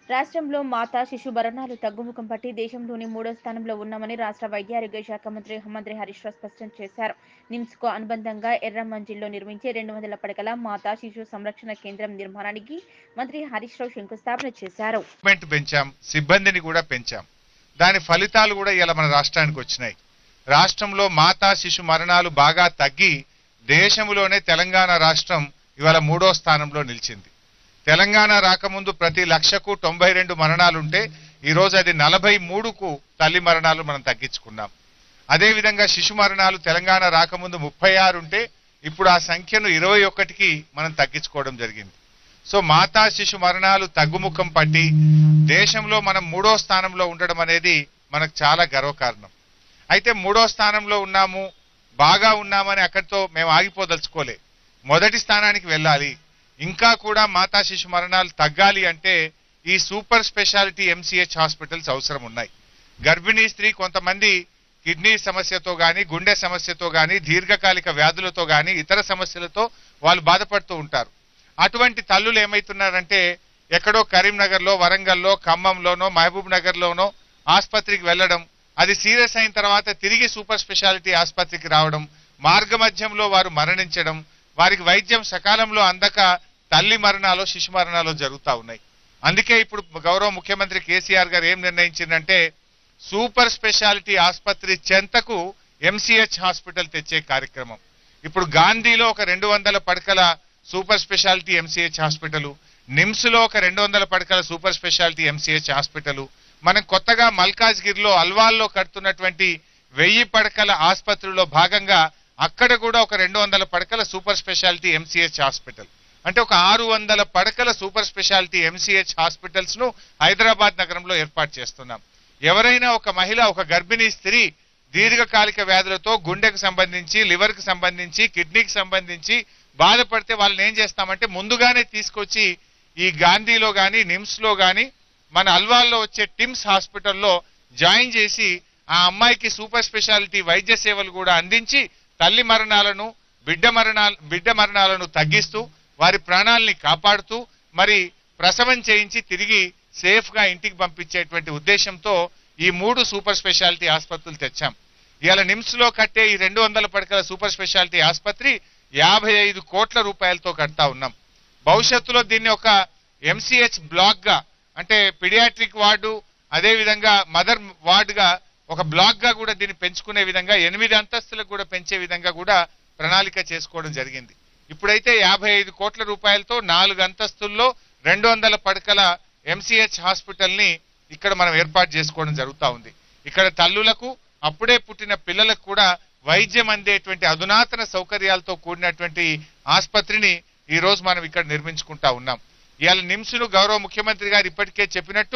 రాష్ట్రంలో మాతా శిశు మరణాలు తగ్గుముఖం పట్టి దేశంలోని మూడో స్థానంలో ఉన్నామని రాష్ట్ర వైద్య ఆరోగ్య శాఖ మంత్రి మంత్రి హరీష్ రావు స్పష్టం చేశారు నిమ్స్ కు అనుబంధంగా ఎర్రమంజిల్లో నిర్మించే రెండు వందల పడకల మాతా శిశు సంరక్షణ కేంద్రం నిర్మాణానికి మంత్రి హరీష్ రావు శంకుస్థాపన చేశారు ఎక్విప్మెంట్ పెంచాం సిబ్బందిని కూడా పెంచాం దాని ఫలితాలు కూడా ఇలా మన రాష్ట్రానికి వచ్చినాయి రాష్ట్రంలో మాతా శిశు మరణాలు బాగా తగ్గి దేశంలోనే తెలంగాణ రాష్ట్రం ఇవాళ మూడో స్థానంలో నిలిచింది తెలంగాణ రాకముందు ప్రతి లక్షకు తొంభై రెండు మరణాలుంటే ఈరోజు అది నలభై మూడుకు తల్లి మరణాలు మనం తగ్గించుకున్నాం అదేవిధంగా శిశు మరణాలు తెలంగాణ రాకముందు ముప్పై ఆరు ఉంటే ఇప్పుడు ఆ సంఖ్యను ఇరవై ఒకటికి మనం తగ్గించుకోవడం జరిగింది సో మాతా శిశు మరణాలు తగ్గుముఖం పట్టి దేశంలో మనం మూడో స్థానంలో ఉండడం అనేది మనకు చాలా గర్వకారణం అయితే మూడో స్థానంలో ఉన్నాము బాగా ఉన్నామని అక్కడితో మేము ఆగిపోదలుచుకోలే మొదటి స్థానానికి వెళ్ళాలి ఇంకా కూడా మాతా శిశు మరణాలు తగ్గాలి అంటే ఈ సూపర్ స్పెషాలిటీ ఎంసీహెచ్ హాస్పిటల్స్ అవసరం ఉన్నాయి గర్భిణీ స్త్రీ కొంతమంది కిడ్నీ సమస్యతో గాని గుండె సమస్యతో గాని దీర్ఘకాలిక వ్యాధులతో గాని ఇతర సమస్యలతో వాళ్ళు బాధపడుతూ ఉంటారు అటువంటి తల్లులు ఏమైతున్నారంటే ఎక్కడో కరీంనగర్లో వరంగల్లో ఖమ్మంలోనో మహబూబ్ నగర్లోనో ఆసుపత్రికి వెళ్ళడం అది సీరియస్ అయిన తర్వాత తిరిగి సూపర్ స్పెషాలిటీ ఆసుపత్రికి రావడం మార్గమధ్యంలో వారు మరణించడం వారికి వైద్యం సకాలంలో అందక తల్లి మరణాలు శిశు మరణాలు జరుగుతూ ఉన్నాయి అందుకే ఇప్పుడు గౌరవ ముఖ్యమంత్రి కేసీఆర్ గారు ఏం నిర్ణయించిందంటే సూపర్ స్పెషాలిటీ ఆసుపత్రి చెంతకు ఎంసీహెచ్ హాస్పిటల్ తెచ్చే కార్యక్రమం ఇప్పుడు గాంధీలో ఒక రెండు వందల పడకల super speciality MCH hospital NIMS లో ఒక రెండు వందల పడకల సూపర్ స్పెషాలిటీ ఎంసీహెచ్ హాస్పిటల్ మనం కొత్తగా మల్కాజ్గిరిలో అల్వాల్లో కడుతున్నటువంటి వెయ్యి పడకల ఆసుపత్రిలో భాగంగా అక్కడ కూడా ఒక రెండు వందల పడకల సూపర్ స్పెషాలిటీ ఎంసీహెచ్ హాస్పిటల్ అంటే ఒక ఆరు వందల పడకల సూపర్ స్పెషాలిటీ ఎంసీహెచ్ హాస్పిటల్స్ ను హైదరాబాద్ నగరంలో ఏర్పాటు చేస్తున్నాం ఎవరైనా ఒక మహిళ ఒక గర్భిణీ స్త్రీ దీర్ఘకాలిక వ్యాధులతో గుండెకు సంబంధించి లివర్ కి సంబంధించి కిడ్నీకి సంబంధించి బాధపడితే వాళ్ళని ఏం చేస్తామంటే ముందుగానే తీసుకొచ్చి ఈ గాంధీలో గాని నిమ్స్ లో గాని మన అల్వాల్లో వచ్చే టిమ్స్ హాస్పిటల్లో జాయిన్ చేసి ఆ అమ్మాయికి సూపర్ స్పెషాలిటీ వైద్య సేవలు కూడా అందించి తల్లి మరణాలను బిడ్డ మరణాలు బిడ్డ మరణాలను తగ్గిస్తూ వారి ప్రాణాలని కాపాడుతూ మరి ప్రసవం చేయించి తిరిగి సేఫ్ గా ఇంటికి పంపించేటువంటి ఉద్దేశంతో ఈ మూడు సూపర్ స్పెషాలిటీ ఆసుపత్రులు తెచ్చాం ఇవాళ నిమ్స్ లో కట్టే ఈ రెండు వందల పడకల సూపర్ స్పెషాలిటీ ఆసుపత్రి యాభై ఐదు కోట్ల రూపాయలతో కడతా ఉన్నాం భవిష్యత్తులో దీన్ని ఒక ఎంసీహెచ్ బ్లాక్ గా అంటే పిడియాట్రిక్ వార్డు అదే విధంగా మదర్ వార్డ్ గా ఒక బ్లాక్ గా కూడా దీన్ని పెంచుకునే విధంగా ఎనిమిది అంతస్తులకు కూడా పెంచే విధంగా కూడా ప్రణాళిక చేసుకోవడం జరిగింది ఇప్పుడైతే యాభై ఐదు కోట్ల రూపాయలతో నాలుగు అంతస్తుల్లో రెండు వందల పడకల ఎంసీహెచ్ హాస్పిటల్ ని ఇక్కడ మనం ఏర్పాటు చేసుకోవడం జరుగుతా ఉంది ఇక్కడ తల్లులకు అప్పుడే పుట్టిన పిల్లలకు కూడా వైద్యం అందేటువంటి అధునాతన సౌకర్యాలతో కూడినటువంటి ఆసుపత్రిని ఈ రోజు మనం ఇక్కడ నిర్మించుకుంటా ఉన్నాం ఇవాళ నిమ్స్ ను గౌరవ ముఖ్యమంత్రి గారు ఇప్పటికే చెప్పినట్టు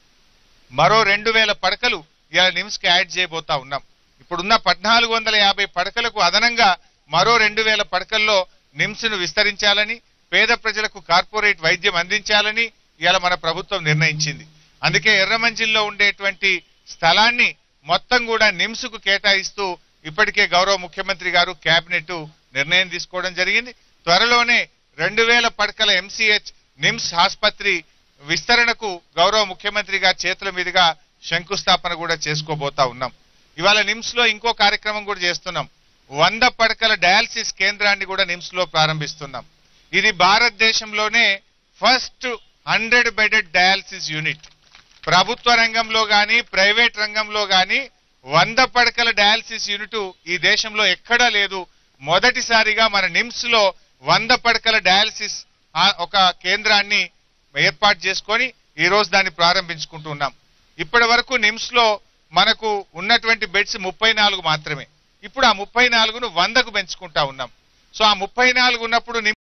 మరో రెండు వేల పడకలు ఇవాళ నిమ్స్ కి యాడ్ చేయబోతా ఉన్నాం ఇప్పుడున్న పద్నాలుగు వందల యాభై పడకలకు అదనంగా మరో రెండు వేల పడకల్లో నిమ్స్ ను విస్తరించాలని పేద ప్రజలకు కార్పొరేట్ వైద్యం అందించాలని ఇవాళ మన ప్రభుత్వం నిర్ణయించింది అందుకే ఎర్రమంజిల్లో ఉండేటువంటి స్థలాన్ని మొత్తం కూడా నిమ్స్ కు కేటాయిస్తూ ఇప్పటికే గౌరవ ముఖ్యమంత్రి గారు కేబినెట్ నిర్ణయం తీసుకోవడం జరిగింది త్వరలోనే రెండు వేల పడకల ఎంసీహెచ్ నిమ్స్ ఆసుపత్రి విస్తరణకు గౌరవ ముఖ్యమంత్రి గారి చేతుల మీదుగా శంకుస్థాపన కూడా చేసుకోబోతా ఉన్నాం ఇవాళ నిమ్స్ లో ఇంకో కార్యక్రమం కూడా చేస్తున్నాం వంద పడకల డయాలసిస్ కేంద్రాన్ని కూడా నిమ్స్ లో ప్రారంభిస్తున్నాం ఇది భారతదేశంలోనే first hundred bedded dialysis unit ప్రభుత్వ రంగంలో గాని ప్రైవేట్ రంగంలో గాని వంద పడకల డయాలసిస్ యూనిట్ ఈ దేశంలో ఎక్కడా లేదు మొదటిసారిగా మన నిమ్స్ లో వంద పడకల డయాలసిస్ ఆ- ఒక కేంద్రాన్ని ఏర్పాటు చేసుకొని ఈ రోజు దాన్ని ప్రారంభించుకుంటున్నాం ఇప్పటి వరకు నిమ్స్ లో మనకు ఉన్నటువంటి బెడ్స్ ముప్పై నాలుగు మాత్రమే ఇప్పుడు ఆ ముప్పై నాలుగును వందకు పెంచుకుంటా ఉన్నాం సో ఆ ముప్పై నాలుగు ఉన్నప్పుడు నిమ్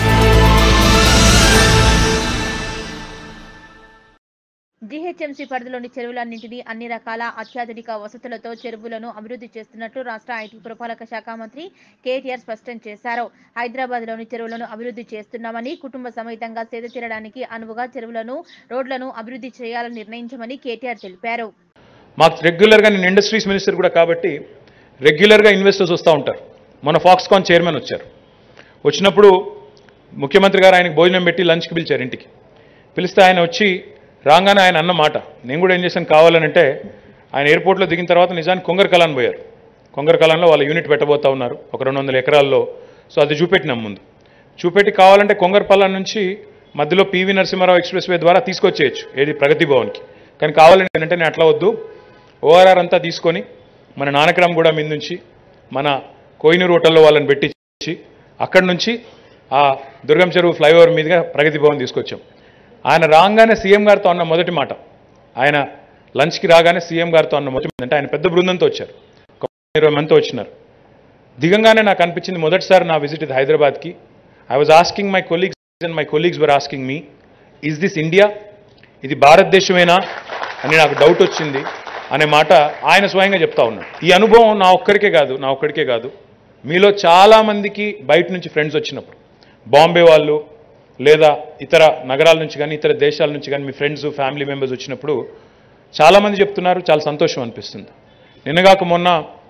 జీహెచ్ఎంసీ పరిధిలోని చెరువులన్నింటినీ అన్ని రకాల అత్యాధునిక వసతులతో చెరువులను అభివృద్ధి చేస్తున్నట్లు రాష్ట్ర ఐటీ పురపాలక శాఖ మంత్రి కేటీఆర్ స్పష్టం చేశారు హైదరాబాద్ లోని చెరువులను అభివృద్ధి చేస్తున్నామని కుటుంబ సమేతంగా సేద తీరడానికి అనువుగా చెరువులను రోడ్లను అభివృద్ధి చేయాలని నిర్ణయించమని కేటీఆర్ తెలిపారు మాకు రెగ్యులర్గా నేను ఇండస్ట్రీస్ మినిస్టర్ కూడా కాబట్టి రెగ్యులర్గా ఇన్వెస్టర్స్ వస్తూ ఉంటారు మన ఫాక్స్కాన్ చైర్మన్ వచ్చారు వచ్చినప్పుడు ముఖ్యమంత్రి గారు ఆయనకు భోజనం పెట్టి లంచ్కి పిలిచారు ఇంటికి పిలిస్తే ఆయన వచ్చి రాగానే ఆయన అన్న మాట నేను కూడా ఏం చేశాను కావాలనంటే ఆయన ఎయిర్పోర్ట్లో దిగిన తర్వాత నిజానికి కొంగర కలాన్ పోయారు కొంగర కలాన్లో వాళ్ళ యూనిట్ పెట్టబోతా ఉన్నారు ఒక రెండు వందల ఎకరాల్లో సో అది చూపెట్టినాం ముందు చూపెట్టి కావాలంటే కొంగరపల్లం నుంచి మధ్యలో పివి నరసింహారావు ఎక్స్ప్రెస్ వే ద్వారా తీసుకొచ్చేయచ్చు ఏది ప్రగతి భవన్కి కానీ కావాలంటే అంటే నేను అట్లా వద్దు ఓఆర్ఆర్ అంతా తీసుకొని మన నానక్రామ్ కూడా మీద నుంచి మన కోయినూరు హోటల్లో వాళ్ళని పెట్టించి అక్కడి నుంచి ఆ దుర్గం చెరువు ఫ్లైఓవర్ మీదుగా ప్రగతి భవన్ తీసుకొచ్చాం ఆయన రాగానే సీఎం గారితో అన్న మొదటి మాట ఆయన లంచ్కి రాగానే సీఎం గారితో అన్న మొదటి మాట అంటే ఆయన పెద్ద బృందంతో వచ్చారు ఒక ఇరవై మందితో వచ్చినారు దిగంగానే నాకు అనిపించింది మొదటిసారి నా విజిట్ ఇది హైదరాబాద్కి I was asking my colleagues and my colleagues were asking me is this India ఇది భారతదేశమేనా అని నాకు డౌట్ వచ్చింది అనే మాట ఆయన స్వయంగా చెప్తా ఉన్నాడు ఈ అనుభవం నా ఒక్కరికే కాదు నా ఒక్కడికే కాదు మీలో చాలా మందికి బయట నుంచి ఫ్రెండ్స్ వచ్చినప్పుడు బాంబే వాళ్ళు లేదా ఇతర నగరాల నుంచి కానీ ఇతర దేశాల నుంచి కానీ మీ ఫ్రెండ్స్ ఫ్యామిలీ మెంబర్స్ వచ్చినప్పుడు చాలామంది చెప్తున్నారు చాలా సంతోషం అనిపిస్తుంది నిన్నగాక మొన్న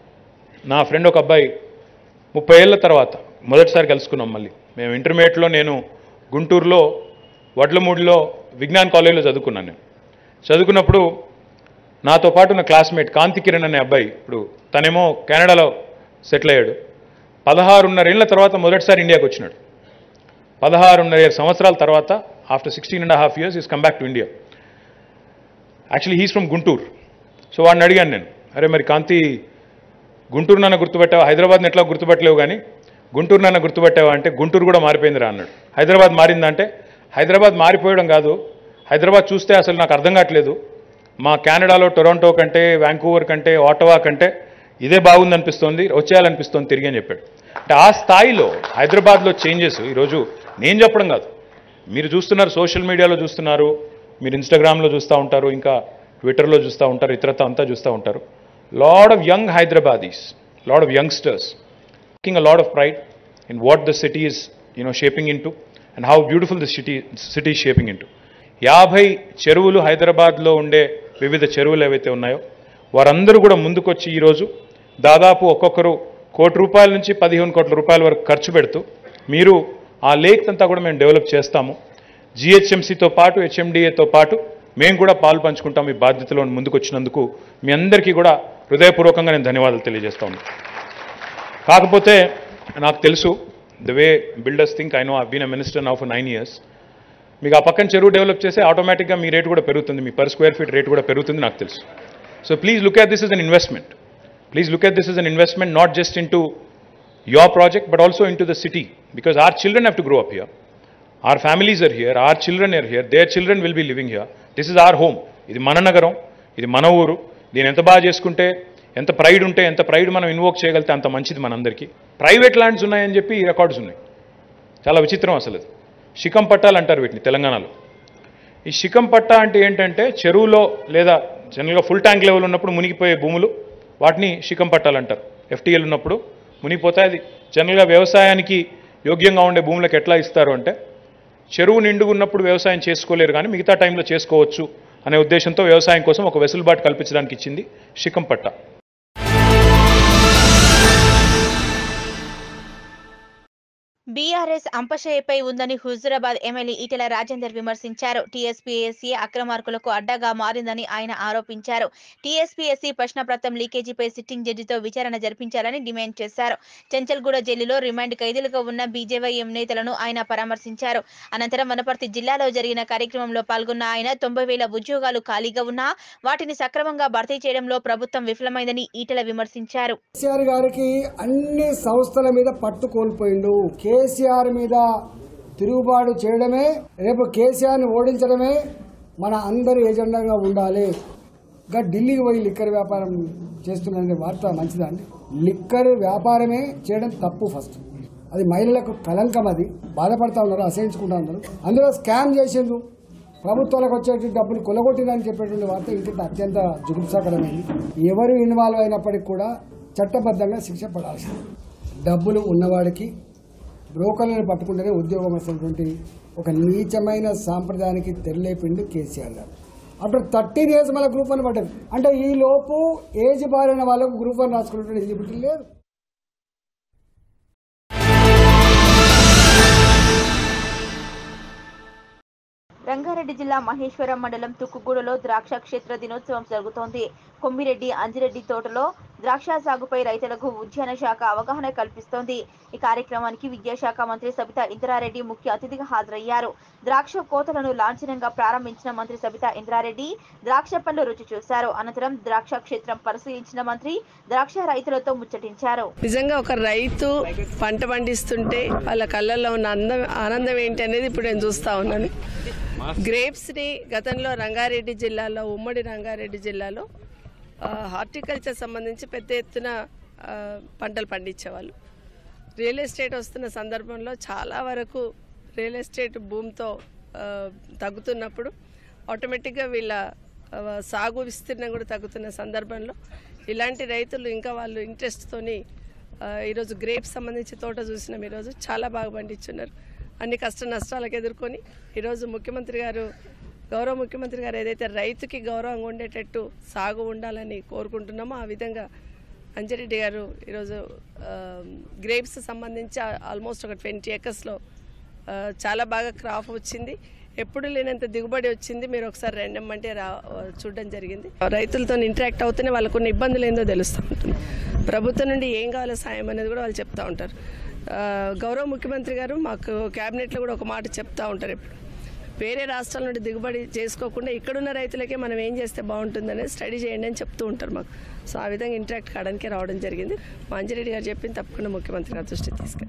నా ఫ్రెండ్ ఒక అబ్బాయి ముప్పై ఏళ్ళ తర్వాత మొదటిసారి కలుసుకున్నాం మళ్ళీ మేము ఇంటర్మీడియట్లో నేను గుంటూరులో వడ్లమూడిలో విజ్ఞాన్ కాలేజీలో చదువుకున్నాను నేను చదువుకున్నప్పుడు నాతో పాటు నా క్లాస్మేట్ కాంతి కిరణ్ అనే అబ్బాయి ఇప్పుడు తనేమో కెనడాలో సెటిల్ అయ్యాడు పదహారున్నర ఏళ్ళ తర్వాత మొదటిసారి ఇండియాకి వచ్చినాడు పదహారున్నర సంవత్సరాల తర్వాత after sixteen and half years is come back to India actually he's from Guntur so వాడిని అడిగాను నేను అరే మరి కాంతి గుంటూరు నన్ను గుర్తుపెట్టావా హైదరాబాద్ని ఎట్లా గుర్తుపెట్టలేవు కానీ గుంటూరు నన్ను గుర్తుపెట్టావా అంటే గుంటూరు కూడా మారిపోయిందిరా అన్నాడు హైదరాబాద్ మారిందంటే హైదరాబాద్ మారిపోయడం కాదు హైదరాబాద్ చూస్తే అసలు నాకు అర్థం కావట్లేదు మా కెనడాలో టొరంటో కంటే వ్యాంకూవర్ కంటే ఆటవా కంటే ఇదే బాగుందనిపిస్తోంది వచ్చేయాలనిపిస్తోంది తిరిగి అని చెప్పాడు అంటే ఆ స్థాయిలో హైదరాబాద్లో చేంజెస్ ఈరోజు నేను చెప్పడం కాదు మీరు చూస్తున్నారు సోషల్ మీడియాలో చూస్తున్నారు మీరు ఇన్స్టాగ్రామ్లో చూస్తూ ఉంటారు ఇంకా ట్విట్టర్లో చూస్తూ ఉంటారు ఇతరత అంతా చూస్తూ ఉంటారు lot of young Hyderabadis lot of youngsters taking a lot of pride in what the city is, you know, shaping into and how beautiful the city, city is shaping into. యాభై చెరువులు హైదరాబాద్లో ఉండే వివిధ చెరువులు ఏవైతే ఉన్నాయో వారందరూ కూడా ముందుకొచ్చి ఈరోజు దాదాపు ఒక్కొక్కరు కోటి రూపాయల నుంచి పదిహేను కోట్ల రూపాయల వరకు ఖర్చు పెడుతూ మీరు ఆ లేక్ అంతా కూడా మేము డెవలప్ చేస్తాము జిహెచ్ఎంసీతో పాటు హెచ్ఎండిఏతో పాటు మేము కూడా పాలు పంచుకుంటాం ఈ బాధ్యతలో ముందుకొచ్చినందుకు మీ అందరికీ కూడా హృదయపూర్వకంగా నేను ధన్యవాదాలు తెలియజేస్తా ఉన్నాను కాకపోతే నాకు తెలుసు the way builders think I know I been a minister now for nine years మీకు ఆ పక్కన చెరువు డెవలప్ చేస్తే ఆటోమేటిక్గా మీ రేటు కూడా పెరుగుతుంది మీ పర్ స్క్వేర్ ఫీట్ రేట్ కూడా పెరుగుతుంది నాకు తెలుసు so please look at this is an investment please look at this is an investment not just into your project, but also into the city, because our children have to grow up here. Our families are here, our children are here, their children will be living here. This is our home. ఇది మన నగరం ఇది మన ఊరు దీన్ని ఎంత బాగా చేసుకుంటే ఎంత ప్రైడ్ ఉంటే ఎంత ప్రైడ్ మనం ఇన్వోక్ చేయగలిగితే అంత మంచిది మనందరికీ ప్రైవేట్ ల్యాండ్స్ ఉన్నాయని చెప్పి ఈ రికార్డ్స్ ఉన్నాయి చాలా విచిత్రం అసలు అది శిఖం పట్టాలు అంటారు వీటిని తెలంగాణలో ఈ శిఖం పట్టా అంటే ఏంటంటే చెరువులో లేదా జనరల్గా ఫుల్ ట్యాంక్ లెవెల్ ఉన్నప్పుడు మునిగిపోయే భూములు వాటిని శిఖం పట్టాలు అంటారు ఎఫ్టీఎల్ ఉన్నప్పుడు మునిగిపోతాయి అది జనరల్గా వ్యవసాయానికి యోగ్యంగా ఉండే భూములకు ఎట్లా ఇస్తారు అంటే చెరువు నిండుగా ఉన్నప్పుడు వ్యవసాయం చేసుకోలేరు కానీ మిగతా టైంలో చేసుకోవచ్చు అనే ఉద్దేశంతో వ్యవసాయం కోసం ఒక వెసులుబాటు కల్పించడానికి ఇచ్చింది శిఖం పట్టా బీఆర్ఎస్ అంపశయ్యపై ఉందని హుజురాబాద్ ఎమ్మెల్యే ఈటెల రాజేందర్ విమర్శించారు టీఎస్పీఎస్సీ అక్రమార్కులకు అడ్డగా మారిందని ఆయన ఆరోపించారు టీఎస్పీఎస్సీ ప్రశ్నపత్రం లీకేజీపై సిట్టింగ్ జడ్జితో విచారణ జరిపించాలని డిమాండ్ చేశారు చెంచల్గూడ జైలులో రిమాండ్ ఖైదీలుగా ఉన్న బీజేవైఎం నేతలను ఆయన పరామర్శించారు అనంతరం వనపర్తి జిల్లాలో జరిగిన కార్యక్రమంలో పాల్గొన్న ఆయన తొంభై వేల ఉద్యోగాలు ఖాళీగా ఉన్నా వాటిని సక్రమంగా భర్తీ చేయడంలో ప్రభుత్వం విఫలమైందని ఈటెల విమర్శించారు కేసీఆర్ గారికి అన్ని సంస్థల మీద పట్టు కోల్పోయిండు కేసీఆర్ మీద తిరుగుబాటు చేయడమే రేపు కేసీఆర్ని ఓడించడమే మన అందరి ఎజెండాగా ఉండాలి ఇంకా ఢిల్లీకి పోయి లిక్కర్ వ్యాపారం చేస్తున్న వార్త మంచిదా అండి లిక్కర్ వ్యాపారమే చేయడం తప్పు ఫస్ట్ అది మహిళలకు కలంకం అది బాధపడతా ఉన్నారు అసహించుకుంటా ఉన్నారు అందులో స్కామ్ చేసిండ్రు ప్రభుత్వాలకు వచ్చే డబ్బులు కొలగొట్టిందని చెప్పేటువంటి వార్త ఇంత అత్యంత జుగుప్సాకరమైంది ఎవరు ఇన్వాల్వ్ అయినప్పటికీ కూడా చట్టబద్ధంగా శిక్ష పడాల్సింది డబ్బులు ఉన్నవాడికి బ్రోకర్లను పట్టుకుంటేనే ఉద్యోగం వస్తున్నటువంటి ఒక నీచమైన సాంప్రదాయానికి తెరలేపిండు కేసీఆర్ గారు అప్పుడు థర్టీన్ ఇయర్స్ మళ్ళీ గ్రూప్ వన్ పడ్డది అంటే ఈ లోపు ఏజ్ బారిన వాళ్ళకు గ్రూప్ వన్ రాసుకున్నటువంటి ఎలిజిబిలిటీ లేదు రంగారెడ్డి జిల్లా మహేశ్వరం మండలం తుక్కుగూడలో ద్రాక్ష క్షేత్ర దినోత్సవం జరుగుతోంది కొమ్మిరెడ్డి అంజిరెడ్డి తోటలో ద్రాక్ష సాగుపై రైతులకు ఉద్యాన శాఖ అవగాహన కల్పిస్తోంది ఈ కార్యక్రమానికి విద్యాశాఖ మంత్రి సబితా ఇంద్రారెడ్డి ముఖ్య అతిథిగా హాజరయ్యారు ద్రాక్ష కోతలను లాంఛనంగా ప్రారంభించిన మంత్రి సబితా ఇంద్రారెడ్డి ద్రాక్ష పళ్ళు రుచి చూశారు అనంతరం ద్రాక్ష క్షేత్రం పరిశీలించిన మంత్రి ద్రాక్ష రైతులతో ముచ్చటించారు నిజంగా ఒక రైతు పంట పండిస్తుంటే వాళ్ళ కళ్ళల్లో ఉన్న అందం ఆనందం ఏంటి అనేది ఇప్పుడు నేను చూస్తా ఉన్నాను గ్రేప్స్ని గతంలో రంగారెడ్డి జిల్లాలో ఉమ్మడి రంగారెడ్డి జిల్లాలో ఆ, హార్టికల్చర్ సంబంధించి పెద్ద ఎత్తున ఆ, పంటలు పండించేవాళ్ళు రియల్ ఎస్టేట్ వస్తున్న సందర్భంలో చాలా వరకు రియల్ ఎస్టేట్ భూమితో ఆ, తగ్గుతున్నప్పుడు ఆటోమేటిక్గా వీళ్ళ ఆ, సాగు విస్తీర్ణం కూడా తగ్గుతున్న సందర్భంలో ఇలాంటి రైతులు ఇంకా వాళ్ళు ఇంట్రెస్ట్తోని ఆ, ఈరోజు గ్రేప్స్ సంబంధించి తోట చూసినాం ఈరోజు చాలా బాగా పండించున్నారు అన్ని కష్ట నష్టాలకు ఎదుర్కొని ఈరోజు ముఖ్యమంత్రి గారు గౌరవ ముఖ్యమంత్రి గారు ఏదైతే రైతుకి గౌరవంగా ఉండేటట్టు సాగు ఉండాలని కోరుకుంటున్నామో ఆ విధంగా అంజిరెడ్డి గారు ఈరోజు ఆ, గ్రేప్స్ సంబంధించి ఆ- ఆల్మోస్ట్ ఒక ట్వంటీ ఏకర్స్లో ఆ, చాలా బాగా క్రాప్ వచ్చింది ఎప్పుడు లేనంత దిగుబడి వచ్చింది మీరు ఒకసారి రెండమ్మంటే రా చూడడం జరిగింది రైతులతో ఇంటరాక్ట్ అవుతూనే వాళ్ళకు ఉన్న ఇబ్బందులు ఏందో తెలుస్తూ ఉంటుంది ప్రభుత్వం నుండి ఏం కావాలో సాయం అనేది కూడా వాళ్ళు చెప్తూ ఉంటారు ఆ, గౌరవ ముఖ్యమంత్రి గారు మాకు క్యాబినెట్లో కూడా ఒక మాట చెప్తా ఉంటారు ఎప్పుడు వేరే రాష్ట్రాల నుండి దిగుబడి చేసుకోకుండా ఇక్కడున్న రైతులకే మనం ఏం చేస్తే బాగుంటుందనేది స్టడీ చేయండి అని చెప్తూ ఉంటారు మాకు సో ఆ విధంగా ఇంటరాక్ట్ కావడానికి రావడం జరిగింది మా అంజిరెడ్డి గారు చెప్పింది తప్పకుండా ముఖ్యమంత్రి గారి దృష్టికి తీసుకెళ్ళి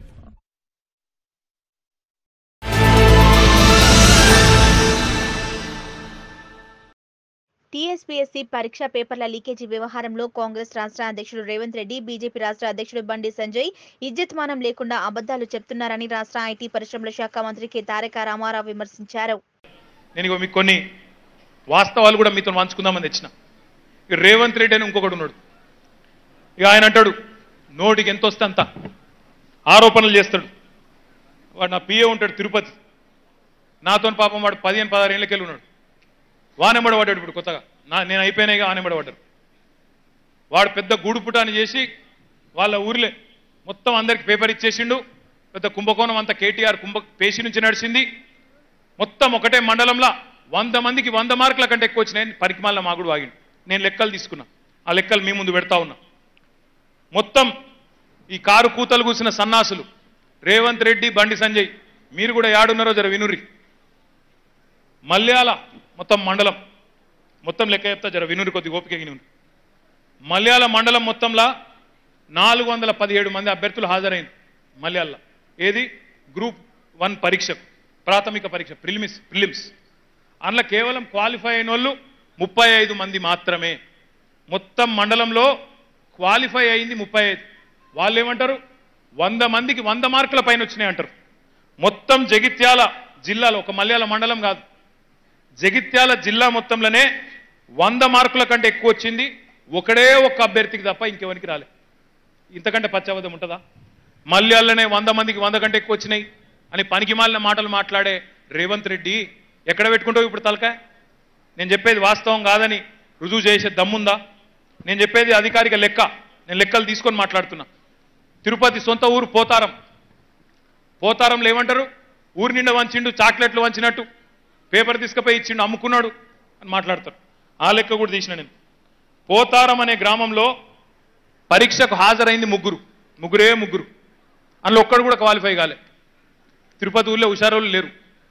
టీఎస్పీఎస్సీ పరీక్ష పేపర్ల లీకేజీ వ్యవహారంలో కాంగ్రెస్ రాష్ట్ర అధ్యక్షుడు రేవంత్ రెడ్డి బీజేపీ రాష్ట్ర అధ్యక్షుడు బండి సంజయ్ ఇజ్జత్మానం లేకుండా అబద్ధాలు చెప్తున్నారని రాష్ట్ర ఐటీ పరిశ్రమల శాఖ మంత్రి కె తారక రామారావు విమర్శించారు నేను ఇగో మీకు కొన్ని వాస్తవాలు కూడా మీతో పంచుకుందామని తెచ్చిన ఇక రేవంత్ రెడ్డి అని ఇంకొకడు ఉన్నాడు ఇక ఆయన అంటాడు నోటికి ఎంత వస్తే అంత ఆరోపణలు చేస్తాడు వాడు నా పిఏ ఉంటాడు తిరుపతి నాతో పాపం వాడు పదిహేను పదహారు ఏళ్ళకెళ్ళి ఉన్నాడు వానెంబడ పడ్డాడు ఇప్పుడు కొత్తగా నా నేను అయిపోయినాయిగా వానెంబడ పడ్డాడు వాడు పెద్ద గూడుపుటాన్ని చేసి వాళ్ళ ఊరిలే మొత్తం అందరికి పేపర్ ఇచ్చేసిండు పెద్ద కుంభకోణం అంతా కేటీఆర్ కుంభ పేషి నుంచి నడిచింది మొత్తం ఒకటే మండలంలో వంద మందికి వంద మార్కుల కంటే ఎక్కువ వచ్చినాయని పరికిమాల మాగుడు వాగిండు నేను లెక్కలు తీసుకున్నా ఆ లెక్కలు మీ ముందు పెడతా ఉన్నా మొత్తం ఈ కారు కూతలు కూసిన సన్నాసులు రేవంత్ రెడ్డి బండి సంజయ్ మీరు కూడా యాడున్నారో జర వినుర్రి మల్యాల మొత్తం మండలం మొత్తం లెక్క చెప్తా జర వినురి కొద్ది ఓపిక వినురి మల్యాల మండలం మొత్తంలో నాలుగు వందల పదిహేడు మంది అభ్యర్థులు హాజరైంది మల్యాల ఏది గ్రూప్ వన్ పరీక్షకు ప్రాథమిక పరీక్ష ప్రిలిమిస్ ప్రిలిమ్స్ అందులో కేవలం క్వాలిఫై అయిన వాళ్ళు ముప్పై ఐదు మంది మాత్రమే మొత్తం మండలంలో క్వాలిఫై అయింది ముప్పై ఐదు వాళ్ళు ఏమంటారు వంద మందికి వంద మార్కుల పైన వచ్చినాయి అంటారు మొత్తం జగిత్యాల జిల్లాలో ఒక మల్యాల మండలం కాదు జగిత్యాల జిల్లా మొత్తంలోనే వంద మార్కుల కంటే ఎక్కువ వచ్చింది ఒకడే ఒక్క అభ్యర్థికి తప్ప ఇంకెవరికి రాలే ఇంతకంటే పచ్చబద్ధం ఉంటుందా మల్యాలనే వంద మందికి వంద కంటే ఎక్కువ వచ్చినాయి అని పనికి మాలిన మాటలు మాట్లాడే రేవంత్ రెడ్డి ఎక్కడ పెట్టుకుంటావు ఇప్పుడు తలకాయ నేను చెప్పేది వాస్తవం కాదని రుజువు చేసే దమ్ముందా నేను చెప్పేది అధికారిక లెక్క నేను లెక్కలు తీసుకొని మాట్లాడుతున్నా తిరుపతి సొంత ఊరు పోతారం పోతారంలో ఏమంటారు ఊరి నిండా వంచిండు చాక్లెట్లు వంచినట్టు పేపర్ తీసుకుపోయి ఇచ్చిండు అమ్ముకున్నాడు అని మాట్లాడతారు ఆ లెక్క కూడా తీసిన నేను పోతారం అనే గ్రామంలో పరీక్షకు హాజరైంది ముగ్గురు ముగ్గురే ముగ్గురు అందులో ఒక్కడు కూడా క్వాలిఫై కాలే తిరుపతి ఊళ్ళో హుషారోళ్ళు లేరు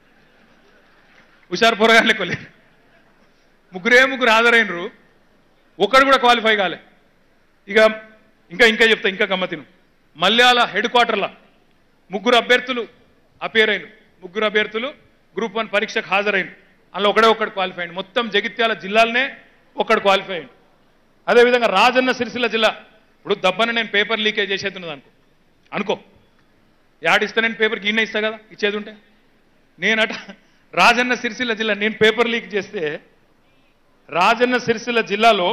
హుషారు పొరగాళ్ళు ఎక్కువ లేరు ముగ్గురే ముగ్గురు హాజరైనరు ఒక్కడు కూడా క్వాలిఫై కాలే ఇక ఇంకా ఇంకా చెప్తా ఇంకా గమ్మతిను మల్యాల హెడ్ క్వార్టర్ల ముగ్గురు అభ్యర్థులు అపేర్ అయిన ముగ్గురు అభ్యర్థులు గ్రూప్ వన్ పరీక్షకు హాజరైన అందులో ఒకడే ఒక్కడు క్వాలిఫై అయింది మొత్తం జగిత్యాల జిల్లాలనే ఒక్కడు క్వాలిఫై అయింది అదేవిధంగా రాజన్న సిరిసిల్ల జిల్లా ఇప్పుడు దబ్బన నేను పేపర్ లీకేజ్ చేసేది ఉన్నది అనుకో అనుకో యాడిస్తా నేను పేపర్కి ఈయన ఇస్తా కదా ఇచ్చేది ఉంటే నేనట రాజన్న సిరిసిల్ల జిల్లా నేను పేపర్ లీక్ చేస్తే రాజన్న సిరిసిల్ల జిల్లాలో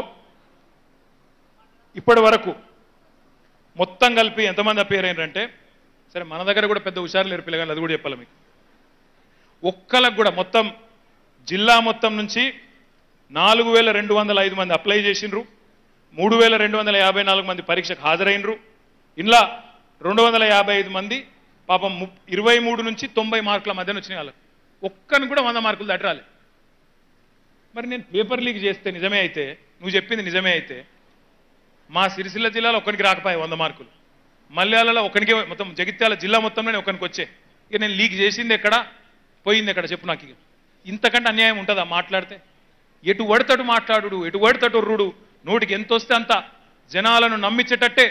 ఇప్పటి వరకు మొత్తం కలిపి ఎంతమంది అపేర్ అయినారంటే సరే మన దగ్గర కూడా పెద్ద హుషారు లేరు పిల్లగాళ్ళు అది కూడా చెప్పాలి మీకు ఒక్కలకు కూడా మొత్తం జిల్లా మొత్తం నుంచి నాలుగు వేల రెండు వందల ఐదు మంది అప్లై చేసిండ్రు మూడు వేల రెండు వందల యాభై నాలుగు మంది పరీక్షకు హాజరైనరు ఇంట్లో రెండు వందల యాభై ఐదు మంది పాపం ము- ఇరవై మూడు నుంచి తొంభై మార్కుల మధ్యన వచ్చినాయి వాళ్ళకి ఒక్కని కూడా వంద మార్కులు దాటరాలి మరి నేను పేపర్ లీక్ చేస్తే నిజమే అయితే నువ్వు చెప్పింది నిజమే అయితే మా సిరిసిల్ల జిల్లాలో ఒక్కరికి రాకపోయాయి వంద మార్కులు మల్యాలలో ఒకరికి మొత్తం జగిత్యాల జిల్లా మొత్తంలోనే ఒకరికి వచ్చే ఇక నేను లీక్ చేసింది ఎక్కడ పోయింది ఎక్కడ చెప్పు నాకు ఇక ఇంతకంటే అన్యాయం ఉంటుందా మాట్లాడితే ఎటు వడతటు మాట్లాడు ఎటు వడతటు రుడు నోటికి ఎంత వస్తే అంత జనాలను నమ్మించేటట్టే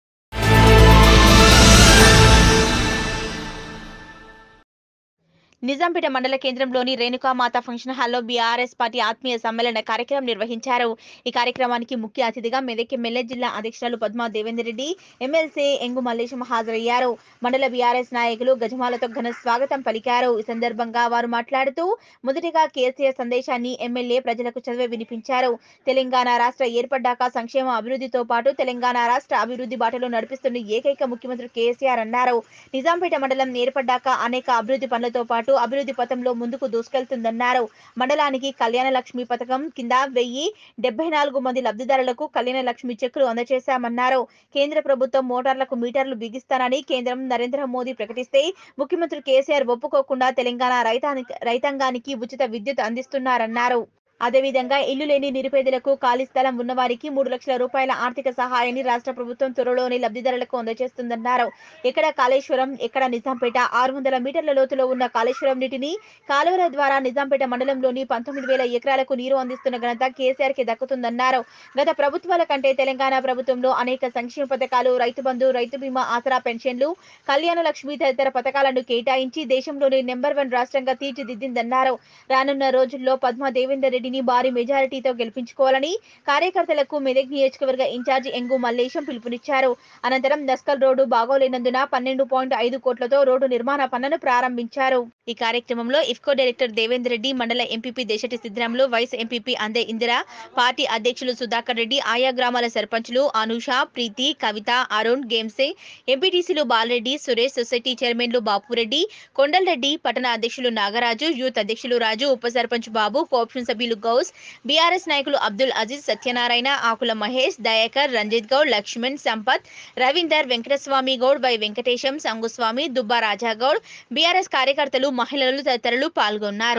నిజాంపేట మండల కేంద్రంలోని రేణుకామాత ఫంక్షన్ హాల్లో బీఆర్ఎస్ పార్టీ ఆత్మీయ సమ్మేళన కార్యక్రమం నిర్వహించారు ఈ కార్యక్రమానికి ముఖ్య అతిథిగా మెదక్ ఎమ్మెల్యే జిల్లా అధ్యక్షురాలు పద్మా దేవేందర్ రెడ్డి ఎమ్మెల్సీ ఎంగు మల్లేశం హాజరయ్యారు మండల బీఆర్ఎస్ నాయకులు గజమాలతో ఘన స్వాగతం పలికారు ఈ సందర్భంగా వారు మాట్లాడుతూ మొదటిగా కేసీఆర్ సందేశాన్ని ఎమ్మెల్యే ప్రజలకు చదివి వినిపించారు తెలంగాణ రాష్ట్ర ఏర్పడ్డాక సంక్షేమ అభివృద్ధితో పాటు తెలంగాణ రాష్ట్ర అభివృద్ధి బాటలో నడిపిస్తున్న ఏకైక ముఖ్యమంత్రి కేసీఆర్ అన్నారు నిజాంపేట మండలం ఏర్పడ్డాక అనేక అభివృద్ధి పనులతో పాటు అభివృద్ధి పథంలో ముందుకు దూసుకెళ్తుందన్నారు మండలానికి కళ్యాణ లక్ష్మి పథకం కింద వెయ్యి డెబ్బై నాలుగు మంది లబ్ధిదారులకు కళ్యాణ లక్ష్మి చెక్కులు అందజేశామన్నారు కేంద్ర ప్రభుత్వం మోటార్లకు మీటర్లు బిగిస్తానని కేంద్రం నరేంద్ర మోదీ ప్రకటిస్తే ముఖ్యమంత్రి కేసీఆర్ ఒప్పుకోకుండా తెలంగాణ రైతానికి రైతాంగానికి ఉచిత విద్యుత్ అందిస్తున్నారన్నారు అదేవిధంగా ఇల్లు లేని నిరుపేదలకు ఖాళీ స్థలం ఉన్నవారికి మూడు లక్షల రూపాయల ఆర్థిక సహాయాన్ని రాష్ట్ర ప్రభుత్వం త్వరలోనే లబ్ధిదారులకు అందజేస్తుందన్నారు ఎక్కడ కాళేశ్వరం ఎక్కడ నిజాంపేట ఆరు వందల మీటర్ల లోతులో ఉన్న కాళేశ్వరం నీటిని కాలువల ద్వారా నిజాంపేట మండలంలోని పంతొమ్మిది వేల ఎకరాలకు నీరు అందిస్తున్న ఘనత కేసీఆర్ కి దక్కుతుందన్నారు గత ప్రభుత్వాల కంటే తెలంగాణ ప్రభుత్వంలో అనేక సంక్షేమ పథకాలు రైతు బంధు రైతు బీమా ఆసరా పెన్షన్లు కళ్యాణ లక్ష్మి తదితర పథకాలను కేటాయించి దేశంలోని నెంబర్ వన్ రాష్ట్రంగా తీర్చిదిద్దిందన్నారు రానున్న రోజుల్లో పద్మా దేవేందర్ రెడ్డిని భారీ మెజారిటీతో గెలిపించుకోవాలని కార్యకర్తలకు మెదక్ నియోజకవర్గ ఇన్ఛార్జి ఎంగు మల్లేశం పిలుపునిచ్చారు అనంతరం నస్కల్ రోడ్డు బాగోలేనందున పన్నెండు పాయింట్ ఐదు కోట్లతో రోడ్డు నిర్మాణ పనులను ప్రారంభించారు ఈ కార్యక్రమంలో ఇఫ్కో డైరెక్టర్ దేవేందర్ రెడ్డి మండల MPP Deshati Siddharamulu vice MPP Ande Indira party అధ్యక్షులు సుధాకర్ రెడ్డి ఆయా గ్రామాల సర్పంచులు అనూష ప్రీతి కవిత అరుణ్ గేమ్సే ఎంపీటీసీలు బాలరెడ్డి సురేష్ సొసైటీ చైర్మన్లు బాపురెడ్డి కొండలరెడ్డి పట్టణ అధ్యక్షులు నాగరాజు యూత్ అధ్యక్షులు రాజు ఉప సర్పంచ్ బాబు కోఆప్షన్ సభ్యులు గౌస్ బీఆర్ఎస్ నాయకులు అబ్దుల్ అజీజ్ సత్యనారాయణ ఆకుల మహేష్ దయాకర్ రంజిత్ గౌడ్ లక్ష్మణ్ సంపత్ రవీందర్ వెంకటస్వామి గౌడ్ వై వెంకటేశం సంగుస్వామి దుబ్బా రాజాగౌడ్ బీఆర్ఎస్ కార్యకర్తలు మహిళలు తదితరులు పాల్గొన్నారు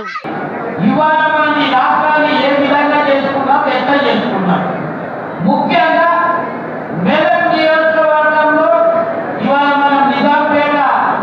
ఇవాళ మనం ఈ రాష్ట్రాన్ని ఏ విధంగా చేసుకున్నాం ఎట్లా చేసుకున్నాం ముఖ్యంగా మెదక్ నియోజకవర్గంలో ఇవాళ మనం నిజాంపేట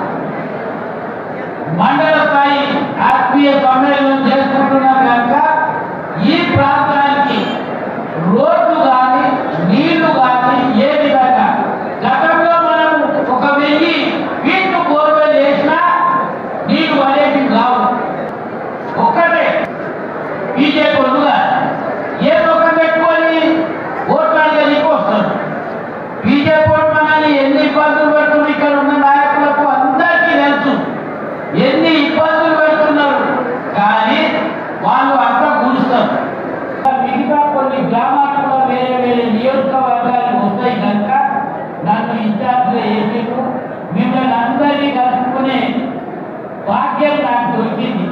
మండల స్థాయి ఆత్మీయ సమ్మేళనం చేసుకుంటున్నాం కనుక ఈ ప్రాంతానికి రోడ్లు కానీ నీళ్లు కానీ ఏ విధంగా గతంలో మనం ఒక వెయ్యి ఫీట్లు బోర్వెల్ వేసినా నీళ్లు అనేవి కావు ఒక్కటే బీజేపీ వాళ్ళుగా ఏ ముఖం పెట్టుకొని ఓట్లాడడానికి వస్తారు బీజేపీ వాళ్ళు మనల్ని ఎన్ని ఇబ్బందులు పెడుతున్నారు ఇక్కడ ఉన్న నాయకులకు అందరికీ తెలుసు ఎన్ని ఇబ్బందులు పెడుతున్నారు కానీ వాళ్ళు అంతా కూలుస్తారు మిగతా కొన్ని గ్రామాలు కూడా వేరే వేరే నియోజకవర్గాలు వస్తాయి కనుక నన్ను ఇన్ఛార్జ్గా వేసేకు మిమ్మల్ని అందరినీ కలుపుకునే భాగ్యం నాకు దొరికింది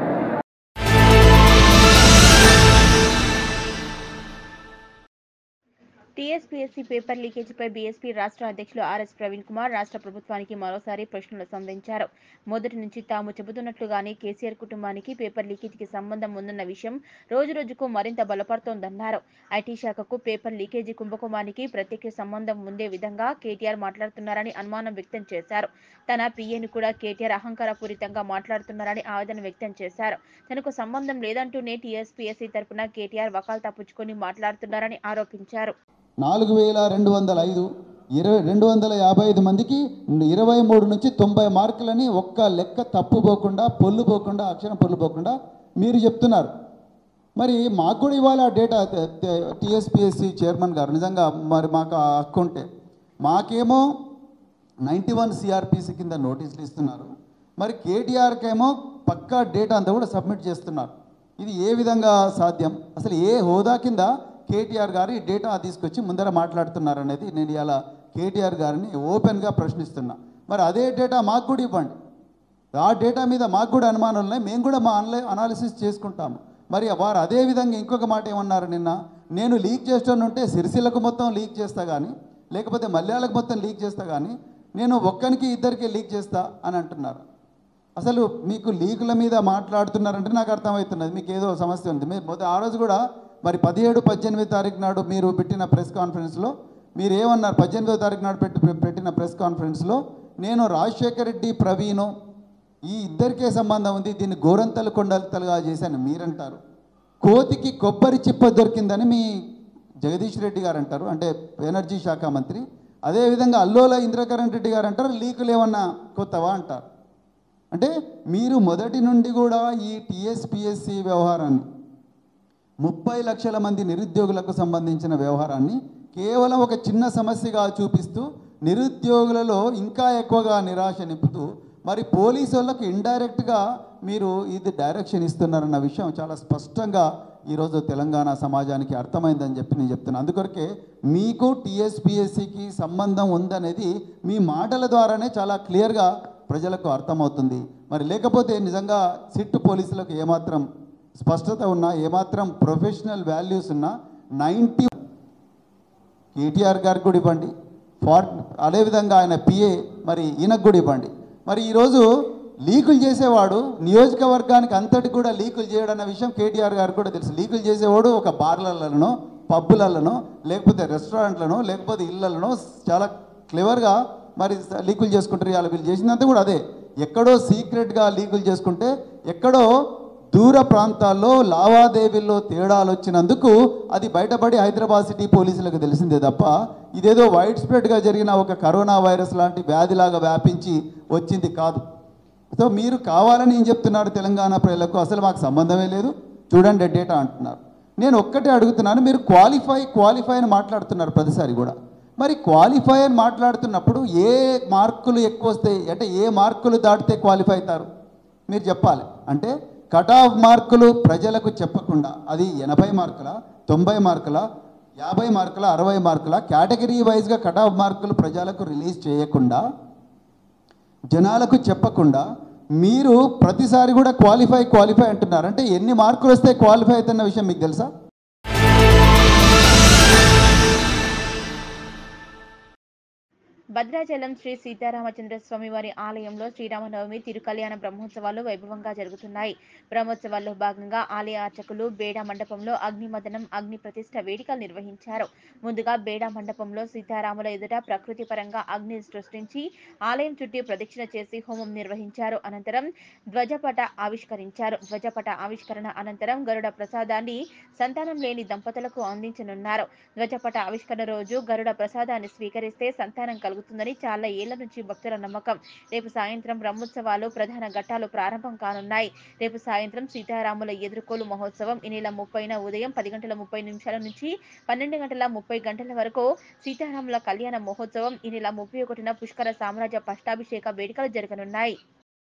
టీఎస్పీఎస్సీ పేపర్ లీకేజీపై బీఎస్పీ రాష్ట్ర అధ్యక్షులు ఆర్ఎస్ ప్రవీణ్ కుమార్ రాష్ట్ర ప్రభుత్వానికి మరోసారి ప్రశ్నలు సంధించారు మొదటి నుంచి తాము చెబుతున్నట్లుగానే కేసీఆర్ కుటుంబానికి పేపర్ లీకేజీకి సంబంధం ఉందన్న విషయం రోజురోజుకు మరింత బలపడుతోందన్నారు ఐటీ శాఖకు పేపర్ లీకేజీ కుంభకోణానికి ప్రత్యేక సంబంధం ఉండే విధంగా కేటీఆర్ మాట్లాడుతున్నారని అనుమానం వ్యక్తం చేశారు తన పిఏను కూడా కేటీఆర్ అహంకారపూరితంగా మాట్లాడుతున్నారని ఆవేదన వ్యక్తం చేశారు తనకు సంబంధం లేదంటూనే టీఎస్పీఎస్సీ తరపున కేటీఆర్ వకాల్తా పుచ్చుకొని మాట్లాడుతున్నారని ఆరోపించారు నాలుగు వేల రెండు వందల ఐదు ఇరవై రెండు వందల యాభై ఐదు మందికి ఇరవై మూడు నుంచి తొంభై మార్కులని ఒక్క లెక్క తప్పు పోకుండా పొల్లు పోకుండా అక్షరం పొల్లు పోకుండా మీరు చెప్తున్నారు మరి మాకు కూడా ఇవాళ డేటా టీఎస్పిఎస్సి చైర్మన్ గారు నిజంగా మరి మాకు ఆ హక్కు ఉంటే మాకేమో నైంటీ వన్ సిఆర్పిసి కింద నోటీసులు ఇస్తున్నారు మరి కేటీఆర్కి ఏమో పక్కా డేటా అంతా కూడా సబ్మిట్ చేస్తున్నారు ఇది ఏ విధంగా సాధ్యం అసలు ఏ హోదా కింద కేటీఆర్ గారు ఈ డేటా తీసుకొచ్చి ముందర మాట్లాడుతున్నారు అనేది నేను ఇలా కేటీఆర్ గారిని ఓపెన్గా ప్రశ్నిస్తున్నా మరి అదే డేటా మాకు కూడా ఇవ్వండి ఆ డేటా మీద మాకు కూడా అనుమానాలు ఉన్నాయి మేము కూడా మా అన్లై అనాలిసిస్ చేసుకుంటాము మరి వారు అదే విధంగా ఇంకొక మాట ఏమన్నారు నిన్న నేను లీక్ చేస్తుంటే సిరిసిల్లకు మొత్తం లీక్ చేస్తా కానీ లేకపోతే మల్యాలకు మొత్తం లీక్ చేస్తా కానీ నేను ఒక్కనికి ఇద్దరికి లీక్ చేస్తా అని అంటున్నారు అసలు మీకు లీకుల మీద మాట్లాడుతున్నారంటే నాకు అర్థమవుతున్నది మీకు ఏదో సమస్య ఉంది మీరు మొదటి ఆ రోజు కూడా మరి పదిహేడు పద్దెనిమిది తారీఖు నాడు మీరు పెట్టిన ప్రెస్ కాన్ఫరెన్స్లో మీరు ఏమన్నారు పద్దెనిమిదో తారీఖు నాడు పెట్టి పెట్టిన ప్రెస్ కాన్ఫరెన్స్లో నేను రాజశేఖర్ రెడ్డి ప్రవీణ్ ఈ ఇద్దరికే సంబంధం ఉంది దీన్ని గోరంతలు కొండలతలుగా చేశాను మీరంటారు కోతికి కొబ్బరి చిప్ప దొరికిందని మీ జగదీష్ రెడ్డి గారు అంటారు అంటే ఎనర్జీ శాఖ మంత్రి అదేవిధంగా అల్లోల ఇంద్రకరణ్ రెడ్డి గారు అంటారు లీకులు ఏమన్నా కొత్తవా అంటారు అంటే మీరు మొదటి నుండి కూడా ఈ టీఎస్పిఎస్సి వ్యవహారాన్ని ముప్పై లక్షల మంది నిరుద్యోగులకు సంబంధించిన వ్యవహారాన్ని కేవలం ఒక చిన్న సమస్యగా చూపిస్తూ నిరుద్యోగులలో ఇంకా ఎక్కువగా నిరాశ నింపుతూ మరి పోలీసు వాళ్ళకు ఇండైరెక్ట్గా మీరు ఇది డైరెక్షన్ ఇస్తున్నారన్న విషయం చాలా స్పష్టంగా ఈరోజు తెలంగాణ సమాజానికి అర్థమైందని చెప్పి నేను చెప్తున్నాను అందుకొరకే మీకు టీఎస్పిఎస్సికి సంబంధం ఉందనేది మీ మాటల ద్వారానే చాలా క్లియర్గా ప్రజలకు అర్థమవుతుంది మరి లేకపోతే నిజంగా సిట్ పోలీసులకు ఏమాత్రం స్పష్టత ఉన్నా ఏమాత్రం ప్రొఫెషనల్ వాల్యూస్ ఉన్నా నైంటీ కేటీఆర్ గారికి కూడా ఇవ్వండి ఫార్ అదేవిధంగా ఆయన పిఏ మరి ఈయనకు కూడా ఇవ్వండి మరి ఈరోజు లీకులు చేసేవాడు నియోజకవర్గానికి అంతటి కూడా లీకులు చేయడం అన్న విషయం కేటీఆర్ గారికి కూడా తెలుసు లీకులు చేసేవాడు ఒక బార్లలోనో పబ్బులలోనో లేకపోతే రెస్టారెంట్లను లేకపోతే ఇళ్లలోనో చాలా క్లెవర్గా మరి లీకులు చేసుకుంటారు ఇవాళ వీళ్ళు చేసినంత కూడా అదే ఎక్కడో సీక్రెట్గా లీకులు చేసుకుంటే ఎక్కడో దూర ప్రాంతాల్లో లావాదేవీల్లో తేడాలు వచ్చినందుకు అది బయటపడి హైదరాబాద్ సిటీ పోలీసులకు తెలిసిందే తప్ప ఇదేదో వైడ్ స్ప్రెడ్గా జరిగిన ఒక కరోనా వైరస్ లాంటి వ్యాధిలాగా వ్యాపించి వచ్చింది కాదు సో మీరు కావాలని ఏం చెప్తున్నారు తెలంగాణ ప్రజలకు అసలు మాకు సంబంధమే లేదు చూడండి డేటా అంటున్నారు నేను ఒక్కటే అడుగుతున్నాను మీరు క్వాలిఫై క్వాలిఫై అని మాట్లాడుతున్నారు ప్రతిసారి కూడా మరి క్వాలిఫై అని మాట్లాడుతున్నప్పుడు ఏ మార్కులు ఎక్కువ వస్తాయి అంటే ఏ మార్కులు దాటితే క్వాలిఫై అవుతారు మీరు చెప్పాలి అంటే కట్ ఆఫ్ మార్కులు ప్రజలకు చెప్పకుండా అది ఎనభై మార్కుల తొంభై మార్కుల యాభై మార్కుల అరవై మార్కుల కేటగిరీ వైజ్గా కట్ ఆఫ్ మార్కులు ప్రజలకు రిలీజ్ చేయకుండా జనాలకు చెప్పకుండా మీరు ప్రతిసారి కూడా క్వాలిఫై క్వాలిఫై అంటున్నారు అంటే ఎన్ని మార్కులు వస్తే క్వాలిఫై అవుతున్న విషయం మీకు తెలుసా భద్రాచలం శ్రీ సీతారామచంద్ర స్వామి వారి ఆలయంలో శ్రీరామనవమి తిరుకల్యాణ బ్రహ్మోత్సవాలు వైభవంగా జరుగుతున్నాయి బ్రహ్మోత్సవాల్లో భాగంగా ఆలయ అర్చకులు బేడా మండపంలో అగ్నిమదనం అగ్ని ప్రతిష్ఠ వేడుకలు నిర్వహించారు ముందుగా బేడా మండపంలో సీతారాముల ఎదుట ప్రకృతి పరంగా అగ్ని సృష్టించి ఆలయం చుట్టూ ప్రదక్షిణ చేసి హోమం నిర్వహించారు అనంతరం ధ్వజపట ఆవిష్కరించారు ధ్వజపట ఆవిష్కరణ అనంతరం గరుడ ప్రసాదాన్ని సంతానం లేని దంపతులకు అందించనున్నారు ధ్వజపట ఆవిష్కరణ రోజు గరుడ ప్రసాదాన్ని స్వీకరిస్తే సంతానం కలుగుతుందని చాలా ఏళ్ల నుంచి భక్తుల నమ్మకం రేపు సాయంత్రం బ్రహ్మోత్సవాలు ప్రధాన ఘట్టాలు ప్రారంభం కానున్నాయి రేపు సాయంత్రం సీతారాముల ఎదుర్కోలు మహోత్సవం ఈ నెల ముప్పైన ఉదయం పది గంటల ముప్పై నిమిషాల నుంచి పన్నెండు గంటల ముప్పై గంటల వరకు సీతారాముల కళ్యాణ మహోత్సవం ఈ నెల ముప్పై ఒకటిన పుష్కర సామ్రాజ్య పట్టాభిషేక వేడుకలు జరగనున్నాయి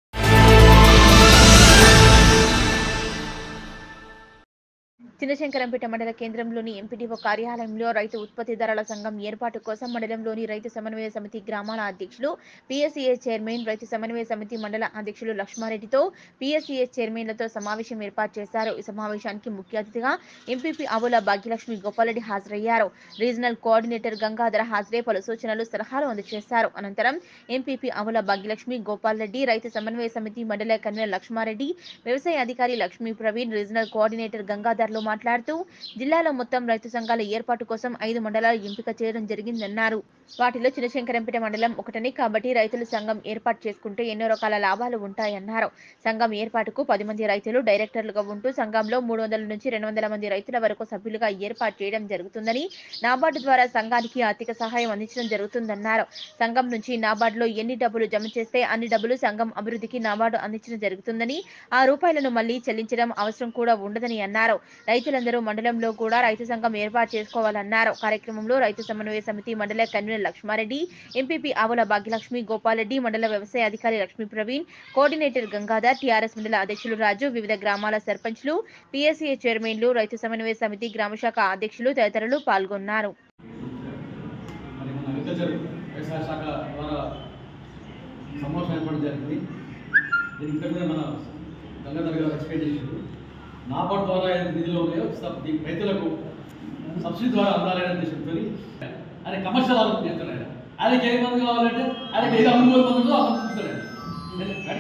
చిన్నశంకరంపేట మండల కేంద్రంలోని ఎంపీడీఓ కార్యాలయంలో రైతు ఉత్పత్తిదారుల సంఘం ఏర్పాటు కోసం మండలంలోని రైతు సమన్వయ సమితి గ్రామాల అధ్యక్షులు పిఎస్సిఏ చైర్మన్ రైతు సమన్వయ సమితి మండల అధ్యక్షులు లక్ష్మారెడ్డితో పిఎస్సిఏ చైర్మన్లతో సమావేశం ఏర్పాటు చేశారు ఈ సమావేశానికి ముఖ్య అతిథిగా ఎంపీపీ ఆవుల భాగ్యలక్ష్మి గోపాలరెడ్డి హాజరయ్యారు రీజనల్ కోఆర్డినేటర్ గంగాధర హాజరే పలు సూచనలు సలహాలు అందజేశారు అనంతరం ఎంపీపీ ఆవుల భాగ్యలక్ష్మి గోపాల్ రెడ్డి రైతు సమన్వయ సమితి మండల కన్వీనర్ లక్ష్మారెడ్డి వ్యవసాయ అధికారి లక్ష్మీ ప్రవీణ్ రీజనల్ కోఆర్డినేటర్ గంగాధర్లు మాట్లాడుతూ జిల్లాలో మొత్తం రైతు సంఘాల ఏర్పాటు కోసం ఐదు మండలాలు ఎంపిక చేయడం జరిగిందన్నారు వాటిలో చిన్నశంకరంపేట మండలం ఒకటని కాబట్టి రైతులు సంఘం ఏర్పాటు చేసుకుంటే ఎన్నో రకాల లాభాలు ఉంటాయన్నారు సంఘం ఏర్పాటుకు పది మంది రైతులు డైరెక్టర్లుగా ఉంటూ సంఘంలో మూడు వందల నుంచి రెండు వందల మంది రైతుల వరకు సభ్యులుగా ఏర్పాటు చేయడం జరుగుతుందని నాబార్డు ద్వారా సంఘానికి ఆర్థిక సహాయం అందించడం జరుగుతుందన్నారు సంఘం నుంచి నాబార్డులో ఎన్ని డబ్బులు జమ చేస్తే అన్ని డబ్బులు సంఘం అభివృద్ధికి నాబార్డు అందించడం జరుగుతుందని ఆ రూపాయలను మళ్లీ చెల్లించడం అవసరం కూడా ఉండదని అన్నారు రైతులందరూ మండలంలో కూడా రైతు సంఘం ఏర్పాటు చేసుకోవాలన్నారు కార్యక్రమంలో రైతు సమన్వయ సమితి మండల కన్వీనర్ లక్ష్మారెడ్డి ఎంపీపీ ఆవుల భాగ్యలక్ష్మి గోపాలరెడ్డి మండల వ్యవసాయ అధికారి లక్ష్మీ ప్రవీణ్ కోఆర్డినేటర్ గంగాధర్ టీఆర్ఎస్ మండల అధ్యక్షులు రాజు వివిధ గ్రామాల సర్పంచ్లు పిఎస్సీఏ చైర్మన్లు రైతు సమన్వయ సమితి గ్రామశాఖ అధ్యక్షులు తదితరులు పాల్గొన్నారు మరి మన అగ్రికల్చర్ వ్యవసాయ శాఖ ద్వారా సమావేశం ఏర్పడడం జరిగింది దీని ఇంతకు మీద మన గంగాధర్ గారు ఎక్స్ప్లెయిన్ చేసిండు నాబార్డ్ ద్వారా ఏదైతే నిధులు ఉన్నాయో సబ్ ఈ రైతులకు సబ్సిడీ ద్వారా అందాలనే ఉద్దేశంతో ఆయన కమర్షియల్ ఆలోచన చేస్తాడు ఆయన ఆయనకి ఏ మంది కావాలంటే ఆయనకి ఏది అమ్ముకోవాలి మందులో అమ్ముకుంటాడు గట్టిగా చెప్తాడు మాట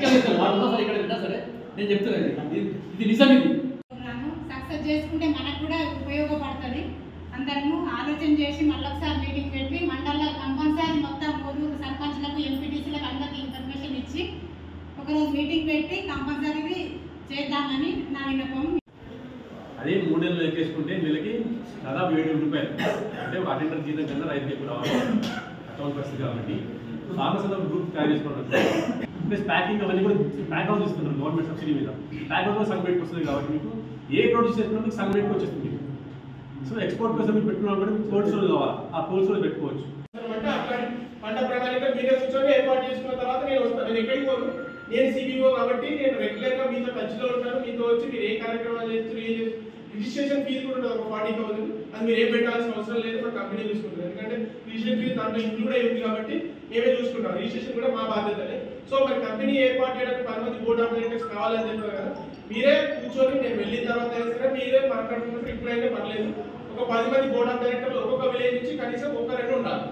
రెండోసారి ఇక్కడ విన్నా సరే నేను చెప్తున్నాను ఇది ఇది నిజం ఇది ప్రోగ్రాము సక్సెస్ చేసుకుంటే మనకు కూడా ఉపయోగపడుతుంది అందరము ఆలోచన చేసి మళ్ళొకసారి మీటింగ్ పెట్టి మండల కంపల్సరీ మొత్తం ఊరు సర్పంచ్లకు ఎంపీటీసీలకు అందరికీ ఇన్ఫర్మేషన్ ఇచ్చి ఒకరోజు మీటింగ్ పెట్టి కంపల్సరీ చేద్దామని నా విన్నపం అదే మూడు నెలలు లెక్కేసుకుంటే నెలకి దాదాపు ఏడు వేల రూపాయలు అంటే ఒక అటెండర్ జీతం కన్నా రైతు ఎక్కువ రావాలి అకౌంట్ పరిస్థితి కాబట్టి ఫార్మర్స్ అందరూ గ్రూప్ తయారు చేసుకోవడం ప్లస్ ప్యాకింగ్ అవన్నీ కూడా ప్యాక్ హౌస్ ఇస్తున్నారు గవర్నమెంట్ సబ్సిడీ మీద ప్యాక్ హౌస్ సగం రేట్కి వస్తుంది కాబట్టి మీకు ఏ ప్రొడ్యూస్ చేసుకున్నా మీకు సగం రేట్కి వచ్చేస్తుంది మీకు సో ఎక్స్పోర్ట్ కోసం మీరు పెట్టుకున్నా కూడా మీకు కోల్డ్ స్టోరేజ్ కావాలి ఆ కోల్డ్ స్టోరేజ్ పెట్టుకోవచ్చు అంటే అట్లాంటి పంట ప్రణాళిక మీరే కూర్చొని ఏర్పాటు చేసుకున్న తర్వాత నేను వస్తాను నేను ఎక్కడికి పోను నేను సిబిఓ కాబట్టి నేను రెగ్యులర్ గా మీతో టచ్ లో ఉంటాను మీతో వచ్చి మీరు ఏ కార్యక్రమాలు చేస్తారు ఏం చేస్తారు రిజిస్ట్రేషన్ ఫీజు కూడా ఉంటుంది ఒక ఫార్టీ థౌసండ్ అది మీరు ఏం పెట్టాల్సిన అవసరం లేదు మా కంపెనీ చూసుకుంటుంది ఎందుకంటే రిజిస్ట్రేషన్ ఫీజు దాంట్లో ఇంక్లూడ్ అయి ఉంది కాబట్టి మేమే చూసుకుంటాం రిజిస్ట్రేషన్ కూడా మా బాధ్యతనే సో మరి కంపెనీ ఏర్పాటు చేయడానికి పది మంది బోర్డ్ ఆఫ్ డైరెక్టర్స్ కావాలని చెప్పారు కదా మీరే కూర్చొని నేను వెళ్ళిన తర్వాత అయినా సరే మీరే మాట్లాడుకున్నప్పుడు ఇప్పుడైనా పర్లేదు ఒక పది మంది బోర్డ్ ఆఫ్ డైరెక్టర్లు ఒక్కొక్క విలేజ్ నుంచి కనీసం ఒక రెండు ఉండాలి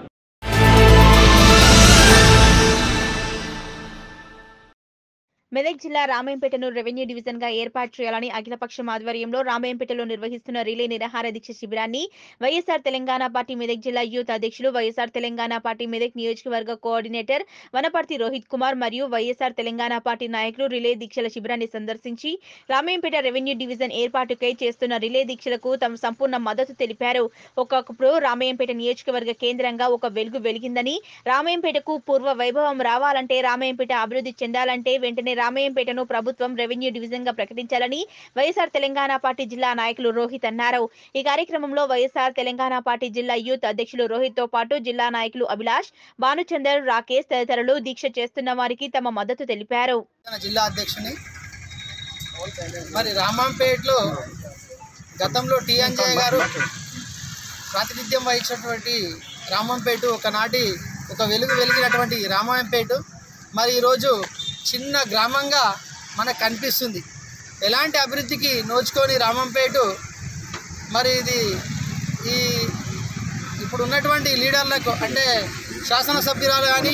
మెదక్ జిల్లా రామాయంపేటను రెవెన్యూ డివిజన్ గా ఏర్పాటు చేయాలని అఖిలపక్షం ఆధ్వర్యంలో రామాయంపేటలో నిర్వహిస్తున్న రిలే నిరాహార దీక్ష శిబిరాన్ని వైఎస్ఆర్ తెలంగాణ పార్టీ మెదక్ జిల్లా యూత్ అధ్యక్షులు వైఎస్ఆర్ తెలంగాణ పార్టీ మెదక్ నియోజకవర్గ కోఆర్డినేటర్ వనపర్తి రోహిత్ కుమార్ మరియు వైఎస్ఆర్ తెలంగాణ పార్టీ నాయకులు రిలే దీక్షల శిబిరాన్ని సందర్శించి రామాయంపేట రెవెన్యూ డివిజన్ ఏర్పాటుకై చేస్తున్న రిలే దీక్షలకు తమ సంపూర్ణ మద్దతు తెలిపారు ఒకప్పుడు రామాయంపేట నియోజకవర్గ కేంద్రంగా ఒక వెలుగు వెలిగిందని రామాయంపేటకు పూర్వ వైభవం రావాలంటే రామాయంపేట అభివృద్ధి చెందాలంటే వెంటనే రామాయంపేటను ప్రభుత్వం రెవెన్యూ డివిజన్ గా ప్రకటించాలని వైఎస్ఆర్ తెలంగాణ పార్టీ జిల్లా నాయకులు రోహిత్ అన్నారు ఈ కార్యక్రమంలో వైఎస్ఆర్ తెలంగాణ పార్టీ జిల్లా యూత్ అధ్యక్షులు రోహిత్ తో పాటు జిల్లా నాయకులు అభిలాష్ భానుచందర్ రాకేష్ తదితరులు దీక్ష చేస్తున్న వారికి తమ మద్దతు తెలిపారు తెలంగాణ జిల్లా అధ్యక్షుని మరి రామంపేటలో గతంలో టిఎన్జే గారు ప్రాతినిధ్యం వహించినటువంటి రామంపేట ఒకనాటి ఒక వెలుగు వెలిగినటువంటి రామాయంపేట మరి ఈరోజు చిన్న గ్రామంగా మనకు కనిపిస్తుంది ఎలాంటి అభివృద్ధికి నోచుకొని రామంపేట మరి ఇది ఈ ఇప్పుడు ఉన్నటువంటి లీడర్లకు అంటే శాసనసభ్యురాలు కానీ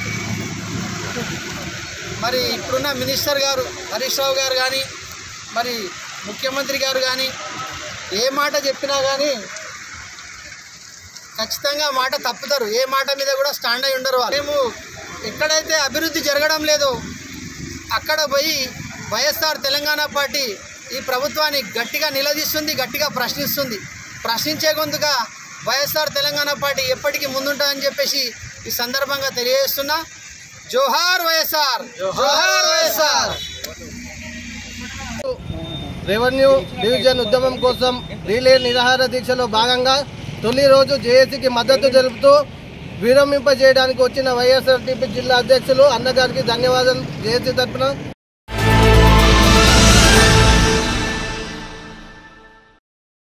మరి ఇప్పుడున్న మినిస్టర్ గారు హరీష్ రావు గారు కానీ మరి ముఖ్యమంత్రి గారు కానీ ఏ మాట చెప్పినా కానీ ఖచ్చితంగా మాట తప్పుతారు ఏ మాట మీద కూడా స్టాండ్ అయి ఉండరు వాళ్ళు. మేము ఎక్కడైతే అభివృద్ధి జరగడం లేదో అక్కడ పోయి వైఎస్ఆర్ తెలంగాణ పార్టీ ఈ ప్రభుత్వాన్ని గట్టిగా నిలదీస్తుంది గట్టిగా ప్రశ్నిస్తుంది ప్రశ్నించే గొంతుగా వైఎస్ఆర్ తెలంగాణ పార్టీ ఎప్పటికీ ముందుంటుందని చెప్పేసి ఈ సందర్భంగా తెలియజేస్తున్నా జోహార్ వైఎస్ఆర్ జోహార్ వైఎస్ఆర్ రెవెన్యూ డివిజన్ ఉద్యమం కోసం రిలే నిరాహార దీక్షలో భాగంగా తొలి రోజు జేఏసీకి మద్దతు తెలుపుతూ విరమింపజేయడానికి వచ్చిన వైఎస్ఆర్టీపీ జిల్లా అధ్యక్షులు అన్నగారికి ధన్యవాదాలు జేఏసీ తరఫున